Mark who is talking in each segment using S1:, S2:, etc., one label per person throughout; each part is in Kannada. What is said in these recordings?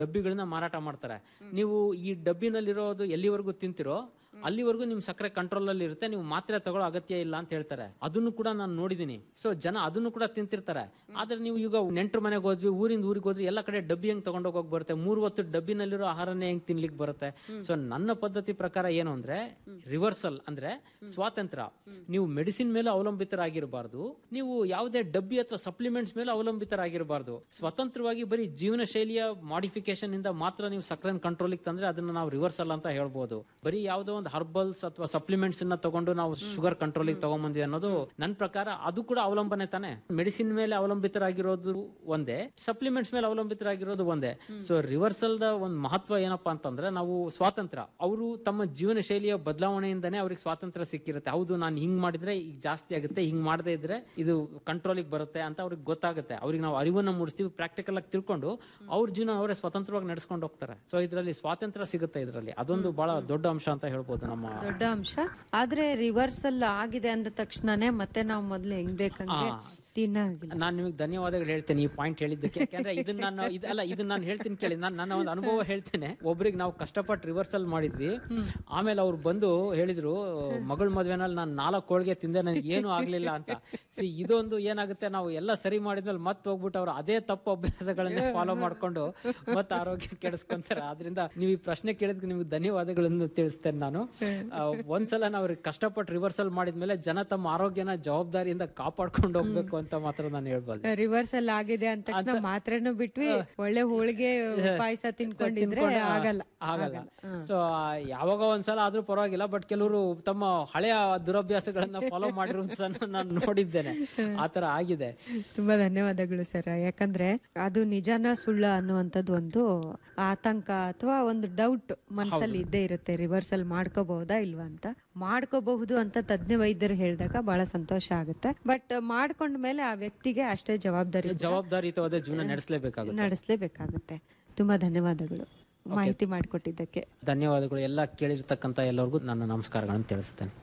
S1: ಡಬ್ಬಿಗಳನ್ನ ಮಾರಾಟ ಮಾಡ್ತಾರೆ ನೀವು ಈ ಡಬ್ಬಿನಲ್ಲಿರೋದು ಎಲ್ಲಿವರೆಗೂ ತಿಂತಿರೋ ಅಲ್ಲಿವರೆಗೂ ನಿಮ್ ಸಕ್ಕರೆ ಕಂಟ್ರೋಲ್ ಅಲ್ಲಿ ಇರುತ್ತೆ ನೀವು ಮಾತ್ರೆ ತಗೊಳ್ಳೋ ಅಗತ್ಯ ಇಲ್ಲ ಅಂತ ಹೇಳ್ತಾರೆ ಅದನ್ನು ಕೂಡ ನಾನು ನೋಡಿದೀನಿ ಸೊ ಜನ ಅದನ್ನು ಕೂಡ ತಿಂತಿರ್ತಾರೆ ಆದ್ರೆ ನೀವು ಈಗ ನೆಂಟ್ರ ಮನೆಗೆ ಹೋದ್ವಿ ಊರಿಂದ ಊರಿಗೆ ಹೋದ್ವಿ ಎಲ್ಲ ಕಡೆ ಡಬ್ಬಿ ಹೆಂಗ್ ತಗೊಂಡೋಗ್ ಹೋಗ್ ಬರುತ್ತೆ ಮೂರು ಹೊತ್ತು ಡಬ್ಬಿನಲ್ಲಿರೋ ಆಹಾರನೇ ಹೆಂಗ್ ತಿನ್ಲಿಕ್ಕೆ ಬರುತ್ತೆ ಸೊ ನನ್ನ ಪದ್ಧತಿ ಪ್ರಕಾರ ಏನು ಅಂದ್ರೆ ರಿವರ್ಸಲ್ ಅಂದ್ರೆ ಸ್ವಾತಂತ್ರ್ಯ ನೀವು ಮೆಡಿಸಿನ್ ಮೇಲೆ ಅವಲಂಬಿತರಾಗಿರಬಾರ್ದು ನೀವು ಯಾವುದೇ ಡಬ್ಬಿ ಅಥವಾ ಸಪ್ಲಿಮೆಂಟ್ಸ್ ಮೇಲೆ ಅವಲಂಬಿತರಾಗಿರಬಾರ್ದು ಸ್ವತಂತ್ರವಾಗಿ ಬರೀ ಜೀವನ ಶೈಲಿಯ ಮಾಡಿಫಿಕೇಶನ್ ಇಂದ ಮಾತ್ರ ನೀವು ಸಕ್ಕರೆ ಕಂಟ್ರೋಲ್ ತಂದ್ರೆ ಅದನ್ನ ನಾವು ರಿವರ್ಸಲ್ ಅಂತ ಹೇಳ್ಬೋದು ಬರೀ ಯಾವುದೋ ಒಂದು ಹರ್ಬಲ್ಸ್ ಅಥವಾ ಸಪ್ಲಿಮೆಂಟ್ಸ್ ಅನ್ನ ತಗೊಂಡು ನಾವು ಶುಗರ್ ಕಂಟ್ರೋಲ್ ತಗೊಂಡ್ಬಂದ್ವಿ ಅನ್ನೋದು ನನ್ನ ಪ್ರಕಾರ ಅದು ಕೂಡ ಅವಲಂಬನೆ ತಾನೆ ಮೆಡಿಸಿನ್ ಮೇಲೆ ಅವಲಂಬಿತರಾಗಿರೋದು ಒಂದೇ ಸಪ್ಲಿಮೆಂಟ್ಸ್ ಮೇಲೆ ಅವಲಂಬಿತರಾಗಿರೋದು ಒಂದೇ ಸೊ ರಿವರ್ಸಲ್ ದ ಒಂದು ಮಹತ್ವ ಏನಪ್ಪಾ ಅಂತಂದ್ರೆ ನಾವು ಸ್ವಾತಂತ್ರ್ಯ ಅವರು ತಮ್ಮ ಜೀವನ ಶೈಲಿಯ ಬದಲಾವಣೆಯಿಂದನೇ ಅವ್ರಿಗೆ ಸ್ವಾತಂತ್ರ್ಯ ಸಿಕ್ಕಿರುತ್ತೆ ಹೌದು ನಾನು ಹಿಂಗ್ ಮಾಡಿದ್ರೆ ಈಗ ಜಾಸ್ತಿ ಆಗುತ್ತೆ ಹಿಂಗ್ ಮಾಡದೇ ಇದ್ರೆ ಇದು ಕಂಟ್ರೋಲಿಗೆ ಬರುತ್ತೆ ಅಂತ ಅವ್ರಿಗೆ ಗೊತ್ತಾಗುತ್ತೆ ಅವ್ರಿಗೆ ನಾವು ಅರಿವನ್ನ ಮೂಡಿಸ್ತೀವಿ ಪ್ರಾಕ್ಟಿಕಲ್ ಆಗಿ ತಿಳ್ಕೊಂಡು ಅವ್ರ ಜೀವನ ಅವರೇ ಸ್ವತಂತ್ರವಾಗಿ ನಡೆಸ್ಕೊಂಡು ಹೋಗ್ತಾರೆ ಸೊ ಇದರಲ್ಲಿ ಸ್ವಾತಂತ್ರ್ಯ ಸಿಗುತ್ತೆ ಇದರಲ್ಲಿ ಅದೊಂದು ಬಹಳ ದೊಡ್ಡ ಅಂಶ ಅಂತ ಹೇಳ್ಬೋದು ನಮ್ಮ
S2: ದೊಡ್ಡ ಅಂಶ ಆದ್ರೆ ರಿವರ್ಸಲ್ ಆಗಿದೆ ಅಂದ ತಕ್ಷಣನೇ ಮತ್ತೆ ನಾವು ಮೊದ್ಲು ಹೆಂಗ್ ಬೇಕಂಗೆ
S1: ಹಾ.
S2: ತಿನ್ನಂಗಿಲ್ಲ
S1: ನಾನು ನಿಮಗೆ ಧನ್ಯವಾದಗಳು ಹೇಳ್ತೇನೆ ಈ ಪಾಯಿಂಟ್ ಹೇಳಿದ್ದಕ್ಕೆ ಯಾಕಂದ್ರೆ ಇದನ್ನ ನಾನು ಇದಲ್ಲ ಇದನ್ನ ನಾನು ಹೇಳ್ತೀನಿ ಕೇಳಿ ನಾನು ನನ್ನ ಒಂದು ಅನುಭವ ಹೇಳ್ತೇನೆ ಒಬ್ರಿಗೆ ನಾವು ಕಷ್ಟಪಟ್ಟು ರಿವರ್ಸಲ್ ಮಾಡಿದ್ವಿ ಆಮೇಲೆ ಅವ್ರು ಬಂದು ಹೇಳಿದ್ರು ಮಗಳ ಮದ್ವೆನಲ್ಲಿ ನಾನು ನಾಲ್ಕು ಹೋಳಿಗೆ ತಿಂದೆ ನನಗೆ ಏನು ಆಗ್ಲಿಲ್ಲ ಅಂತ ಸಿ ಇದೊಂದು ಏನಾಗುತ್ತೆ ನಾವು ಎಲ್ಲ ಸರಿ ಮಾಡಿದ್ಮೇಲೆ ಮತ್ತೆ ಹೋಗ್ಬಿಟ್ಟು ಅವ್ರು ಅದೇ ತಪ್ಪು ಅಭ್ಯಾಸಗಳನ್ನ ಫಾಲೋ ಮಾಡ್ಕೊಂಡು ಮತ್ತೆ ಆರೋಗ್ಯ ಕೆಡಿಸ್ಕೊಂತಾರೆ ಆದ್ರಿಂದ ನೀವು ಈ ಪ್ರಶ್ನೆ ಕೇಳಿದ್ಕೆ ನಿಮ್ಗೆ ಧನ್ಯವಾದಗಳನ್ನು ತಿಳಿಸ್ತೇನೆ ನಾನು ಆ, ಒಂದ್ಸಲ ನಾವು ಕಷ್ಟಪಟ್ಟು ರಿವರ್ಸಲ್ ಮಾಡಿದ್ಮೇಲೆ ಜನ ತಮ್ಮ ಆರೋಗ್ಯನ ಜವಾಬ್ದಾರಿಯಿಂದ ಕಾಪಾಡ್ಕೊಂಡು ಹೋಗ್ಬೇಕು ಅಂತ ಮಾತ್ರ ನಾನು ಹೇಳ್ಬೋದು
S2: ರಿವರ್ಸಲ್ ಆಗಿದೆ ಅಂದ ತಕ್ಷಣ ಮಾತ್ರೆನೂ ಬಿಟ್ವಿ ಒಳ್ಳೆ ಹೋಳಿಗೆ ಪಾಯಸ ತಿನ್ಕೊಂಡಿದ್ರೆ ಆಗಲ್ಲ
S1: ಆಗಲ್ಲ ಸೊ ಯಾವಾಗ ಒಂದ್ಸಲ ಆದ್ರೂ ಪರವಾಗಿಲ್ಲ ಬಟ್ ಕೆಲವರು ತಮ್ಮ ಹಳೆಯ ದುರಭ್ಯಾಸಗಳನ್ನ ಫಾಲೋ ಮಾಡಿರೋದನ್ನ ನಾನು ನೋಡಿದ್ದೇನೆ ಆತರ ಆಗಿದೆ
S2: ತುಂಬಾ ಧನ್ಯವಾದಗಳು ಸರ್ ಯಾಕಂದ್ರೆ ಅದು ನಿಜಾನ ಸುಳ್ಳ ಅನ್ನುವಂಥದ್ದು ಒಂದು ಆತಂಕ ಅಥವಾ ಒಂದು ಡೌಟ್ ಮನಸ್ಸಲ್ಲಿ ಇದ್ದೇ ಇರುತ್ತೆ ರಿವರ್ಸಲ್ ಮಾಡ್ಕೋಬಹುದಾ ಇಲ್ವಾ ಅಂತ ಮಾಡ್ಕೋಬಹುದು ಅಂತ ತಜ್ಞ ವೈದ್ಯರು ಹೇಳಿದಾಗ ಬಹಳ ಸಂತೋಷ ಆಗುತ್ತೆ ಬಟ್ ಮಾಡ್ಕೊಂಡ ಮೇಲೆ ಆ ವ್ಯಕ್ತಿಗೆ ಅಷ್ಟೇ ಜವಾಬ್ದಾರಿ
S1: ಜವಾಬ್ದಾರಿಯುತವಾದ ಜೀವನ ನಡೆಸಲೇಬೇಕಾಗುತ್ತೆ
S2: ನಡೆಸಲೇಬೇಕಾಗುತ್ತೆ ತುಂಬಾ ಧನ್ಯವಾದಗಳು ಮಾಹಿತಿ ಮಾಡಿಕೊಟ್ಟಿದ್ದಕ್ಕೆ
S1: ಧನ್ಯವಾದಗಳು ಎಲ್ಲ ಕೇಳಿರ್ತಕ್ಕಂಥ ಎಲ್ಲರಿಗೂ ನನ್ನ ನಮಸ್ಕಾರಗಳನ್ನು ತಿಳಿಸ್ತೇನೆ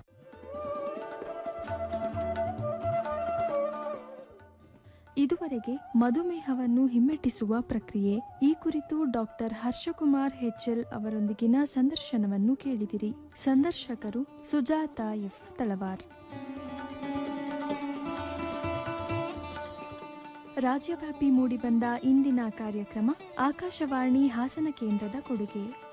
S3: ಇದುವರೆಗೆ ಮಧುಮೇಹವನ್ನು ಹಿಮ್ಮೆಟ್ಟಿಸುವ ಪ್ರಕ್ರಿಯೆ ಈ ಕುರಿತು ಡಾಕ್ಟರ್ ಹರ್ಷಕುಮಾರ್ ಹೆಚ್ಎಲ್ ಅವರೊಂದಿಗಿನ ಸಂದರ್ಶನವನ್ನು ಕೇಳಿದಿರಿ ಸಂದರ್ಶಕರು ಸುಜಾತ ಎಫ್ ತಳವಾರ್ ರಾಜ್ಯವ್ಯಾಪಿ ಮೂಡಿಬಂದ ಇಂದಿನ ಕಾರ್ಯಕ್ರಮ ಆಕಾಶವಾಣಿ ಹಾಸನ ಕೇಂದ್ರದ ಕೊಡುಗೆ